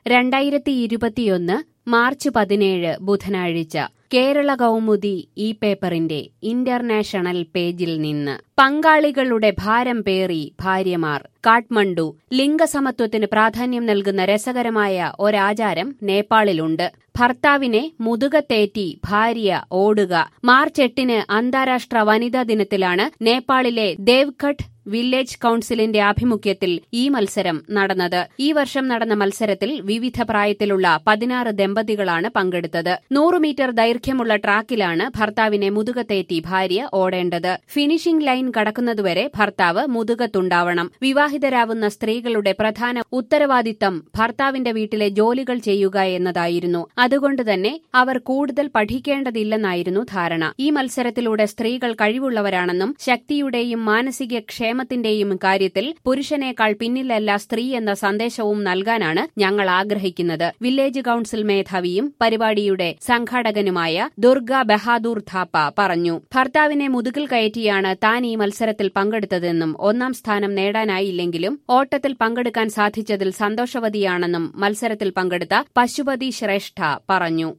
രണ്ടായിരത്തി ഇരുപത്തിയൊന്ന് മാർച്ച് പതിനേഴ് ബുധനാഴ്ച കേരള കൗമുദി ഈ പേപ്പറിന്റെ ഇന്റർനാഷണൽ പേജിൽ നിന്ന് പങ്കാളികളുടെ ഭാരം പേറി ഭാര്യമാർ കാഠ്മണ്ഡു ലിംഗസമത്വത്തിന് പ്രാധാന്യം നൽകുന്ന രസകരമായ ഒരാചാരം നേപ്പാളിലുണ്ട് ഭർത്താവിനെ മുതുകത്തേറ്റി ഭാര്യ ഓടുക മാർച്ച് എട്ടിന് അന്താരാഷ്ട്ര വനിതാ ദിനത്തിലാണ് നേപ്പാളിലെ ദേവ്ഘട്ട് വില്ലേജ് കൌൺസിലിന്റെ ആഭിമുഖ്യത്തിൽ ഈ മത്സരം നടന്നത് ഈ വർഷം നടന്ന മത്സരത്തിൽ വിവിധ പ്രായത്തിലുള്ള പതിനാറ് ദമ്പതികളാണ് പങ്കെടുത്തത് നൂറ് മീറ്റർ ദൈർഘ്യമുള്ള ട്രാക്കിലാണ് ഭർത്താവിനെ മുതുകത്തേറ്റി ഭാര്യ ഓടേണ്ടത് ഫിനിഷിംഗ് ലൈൻ കടക്കുന്നതുവരെ ഭർത്താവ് മുതുകത്തുണ്ടാവണം വിവാഹിതരാവുന്ന സ്ത്രീകളുടെ പ്രധാന ഉത്തരവാദിത്തം ഭർത്താവിന്റെ വീട്ടിലെ ജോലികൾ ചെയ്യുക എന്നതായിരുന്നു അതുകൊണ്ട് തന്നെ അവർ കൂടുതൽ പഠിക്കേണ്ടതില്ലെന്നായിരുന്നു ധാരണ ഈ മത്സരത്തിലൂടെ സ്ത്രീകൾ കഴിവുള്ളവരാണെന്നും ശക്തിയുടെയും മാനസിക ക്ഷേമത്തിന്റെയും കാര്യത്തിൽ പുരുഷനേക്കാൾ പിന്നിലല്ല സ്ത്രീ എന്ന സന്ദേശവും നൽകാനാണ് ഞങ്ങൾ ആഗ്രഹിക്കുന്നത് വില്ലേജ് കൌൺസിൽ മേധാവിയും പരിപാടിയുടെ സംഘാടകനുമായ ദുർഗ ബഹാദൂർ ഥാപ്പ പറഞ്ഞു ഭർത്താവിനെ മുതുകിൽ കയറ്റിയാണ് താൻ ഈ മത്സരത്തിൽ പങ്കെടുത്തതെന്നും ഒന്നാം സ്ഥാനം നേടാനായില്ലെങ്കിലും ഓട്ടത്തിൽ പങ്കെടുക്കാൻ സാധിച്ചതിൽ സന്തോഷവതിയാണെന്നും മത്സരത്തിൽ പങ്കെടുത്ത പശുപതി ശ്രേഷ്ഠ പറഞ്ഞു